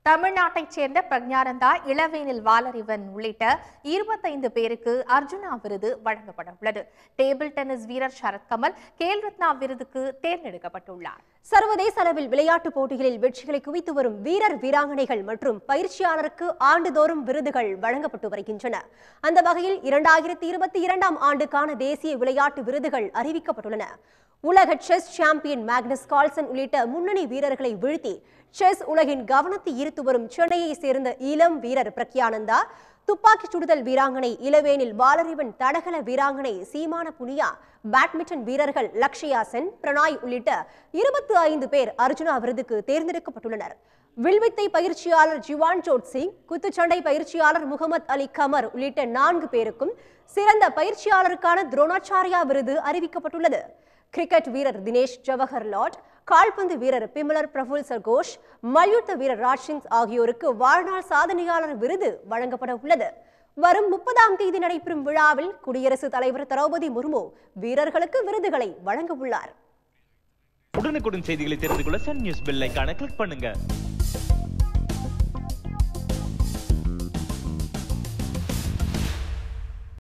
தமிழ்நாட்டைச் சேர்ந்த பிரக்ஞானந்தா இளவேனில் வாலறிவன் உள்ளிட்ட இருபத்தைந்து பேருக்கு அர்ஜுனா விருது வழங்கப்பட உள்ளது டேபிள் டென்னிஸ் வீரர் சரத்கமல் கேல் ரத்னா விருதுக்கு தேர்ந்தெடுக்கப்பட்டுள்ளார் சர்வதேச அளவில் விளையாட்டுப் போட்டிகளில் வெற்றிகளை குவித்து வரும் வீரர் வீராங்கனைகள் மற்றும் பயிற்சியாளருக்கு ஆண்டுதோறும் விருதுகள் வழங்கப்பட்டு வருகின்றன அந்த வகையில் இரண்டாயிரத்தி இருபத்தி இரண்டாம் ஆண்டுக்கான தேசிய விளையாட்டு விருதுகள் அறிவிக்கப்பட்டுள்ளன உலக செஸ் சாம்பியன் மேக்னஸ் கால்சன் உள்ளிட்ட முன்னணி வீரர்களை வீழ்த்தி செஸ் உலகின் கவனத்தை ஈர்த்து வரும் சென்னையை சேர்ந்த இளம் வீரர் பிரக்யானந்தா துப்பாக்கிச் சுடுதல் வீராங்கனை இளவேனில் வாலறிவன் தடகள வீராங்கனை சீமான புனியா பேட்மிண்டன் வீரர்கள் லக்ஷயா சென் பிரணாய் உள்ளிட்ட இருபத்தி ஐந்து பேர் அர்ஜுனா விருதுக்கு தேர்ந்தெடுக்கப்பட்டுள்ளனர் வில்வித்தை பயிற்சியாளர் ஜிவான் ஜோட் சிங் குத்துச்சண்டை பயிற்சியாளர் முகமது அலி கமர் உள்ளிட்ட நான்கு பேருக்கும் சிறந்த பயிற்சியாளருக்கான துரோணாச்சாரியா விருது அறிவிக்கப்பட்டுள்ளது கிரிக்கெட் வீரர் தினேஷ் ஜவஹர் லாட் கால்பந்து வீரர் பிமலர் பிரபுல் சர்கோஷ் மல்யுத்த வீரர் ராஜ்சிங் ஆகியோருக்கு வாழ்நாள் சாதனையாளர் விருது வழங்கப்பட உள்ளது வரும் முப்பதாம் தேதி நடைபெறும் விழாவில் குடியரசுத் தலைவர் திரௌபதி முர்மு வீரர்களுக்கு விருதுகளை வழங்க உள்ளார் உடனுக்குடன் செய்திகளை தெரிந்து கொள்ள சன் நியூஸ் பெல் ஐகானை கிளிக் பண்ணுங்க